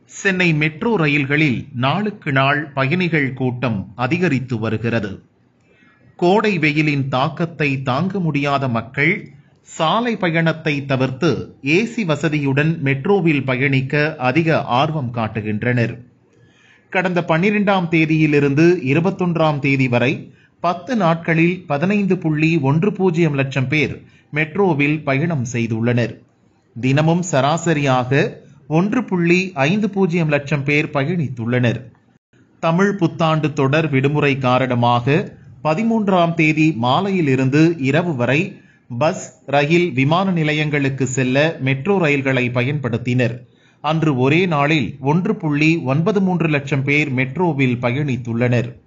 Chennai metro ரயில்களில் நாளுக்கு நாள் பயணிகள் கூட்டம் அதிகரித்து வருகிறது கோடை வெயிலின் தாக்கத்தை தாங்க முடியாத மக்கள் சாலை பயணத்தை தவிர்த்து ஏசி வசதியுடன் மெட்ரோவில் பயணிக்க அதிக ஆர்வம் காட்டுகின்றனர் கடந்த பன்னிரெண்டாம் தேதியிலிருந்து இருபத்தொன்றாம் தேதி வரை பத்து நாட்களில் பதினைந்து புள்ளி ஒன்று பூஜ்ஜியம் லட்சம் பேர் மெட்ரோவில் பயணம் செய்துள்ளனர் தினமும் சராசரியாக ஒன்று புள்ளி ஐந்து பூஜ்ஜியம் லட்சம் பேர் பயணித்துள்ளனர் தமிழ் புத்தாண்டு தொடர் விடுமுறை காரணமாக பதிமூன்றாம் தேதி மாலையிலிருந்து இரவு வரை பஸ் ரயில் விமான நிலையங்களுக்கு செல்ல மெட்ரோ ரயில்களை பயன்படுத்தினர் அன்று ஒரே நாளில் ஒன்று புள்ளி ஒன்பது மூன்று லட்சம் பேர் மெட்ரோவில் பயணித்துள்ளனர்